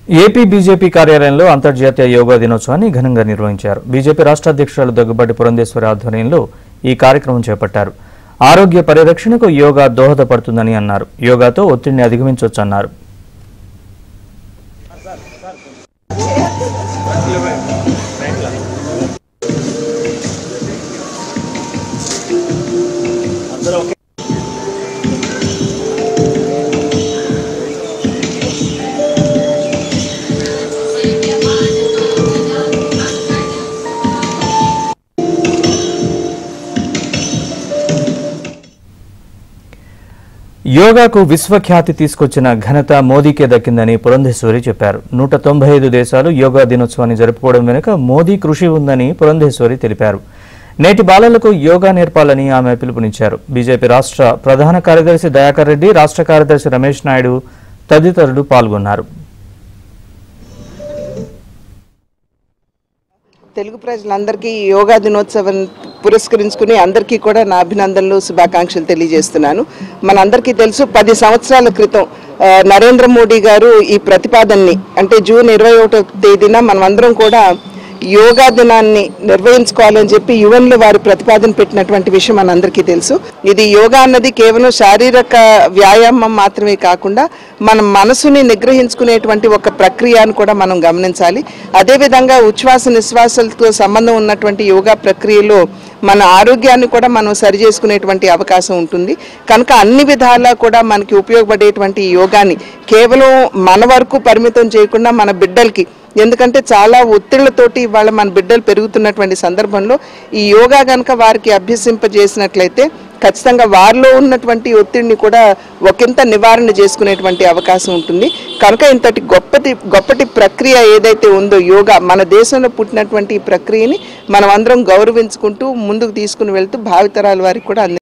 AP BJP కార్యాలయంలో అంతర్జాతీయ యోగా దినోత్సవాన్ని ఘనంగా నిర్వహించారు బీజేపీ రాష్ట్ర అధ్యక్షురాలు దగ్గుబాటి పురంధేశ్వరి ఆధ్వర్యంలో ఈ కార్యక్రమం చేపట్టారు ఆరోగ్య పరిరక్షణకు యోగా దోహదపడుతుందని అన్నారు యోగాతో ఒత్తిడిని అధిగమించవచ్చన్నారు యోగాకు విశ్వఖ్యాతి తీసుకొచ్చిన ఘనత మోదీకే దక్కిందని పురంధేశ్వరి చెప్పారు నూట తొంభై ఐదు దేశాలు యోగా దినోత్సవాన్ని జరుపుకోవడం వెనుక మోదీ కృషి ఉందని పురంధేశ్వరి తెలిపారు నేటి బాలలకు యోగా నేర్పాలని ఆమె పిలుపునిచ్చారు బీజేపీ రాష్ట్ర ప్రధాన కార్యదర్శి దయాకర్ రెడ్డి రాష్ట్ర కార్యదర్శి రమేష్ నాయుడు తదితరులు పాల్గొన్నారు తెలుగు ప్రజలందరికీ ఈ యోగా దినోత్సవం పురస్కరించుకుని అందరికీ కూడా నా అభినందనలు శుభాకాంక్షలు తెలియజేస్తున్నాను మనందరికీ తెలుసు పది సంవత్సరాల క్రితం ఆ, నరేంద్ర మోడీ గారు ఈ ప్రతిపాదనని అంటే జూన్ ఇరవై ఒకటో తేదీన మనమందరం కూడా యోగా దినాన్ని నిర్వహించుకోవాలని చెప్పి యువన్లో వారు ప్రతిపాదన పెట్టినటువంటి విషయం మనందరికీ తెలుసు ఇది యోగా అన్నది కేవలం శారీరక వ్యాయామం మాత్రమే కాకుండా మన మనసుని నిగ్రహించుకునేటువంటి ఒక ప్రక్రియ అని కూడా మనం గమనించాలి అదేవిధంగా ఉచ్ఛ్వాస నిశ్వాసాలతో సంబంధం ఉన్నటువంటి యోగా ప్రక్రియలో మన ఆరోగ్యాన్ని కూడా మనం సరి చేసుకునేటువంటి అవకాశం ఉంటుంది కనుక అన్ని విధాలా కూడా మనకి ఉపయోగపడేటువంటి ఈ యోగాని కేవలం మన వరకు పరిమితం చేయకుండా మన బిడ్డలకి ఎందుకంటే చాలా ఒత్తిళ్లతోటి ఇవాళ మన బిడ్డలు పెరుగుతున్నటువంటి సందర్భంలో ఈ యోగా కనుక వారికి అభ్యసింపజేసినట్లయితే ఖచ్చితంగా వారిలో ఉన్నటువంటి ఒత్తిడిని కూడా ఒకంత నివారణ చేసుకునేటువంటి అవకాశం ఉంటుంది కనుక ఇంతటి గొప్పటి గొప్పటి ప్రక్రియ ఏదైతే ఉందో యోగా మన దేశంలో పుట్టినటువంటి ఈ ప్రక్రియని మనం అందరం గౌరవించుకుంటూ ముందుకు తీసుకుని వెళ్తూ భావితరాల వారికి కూడా అంది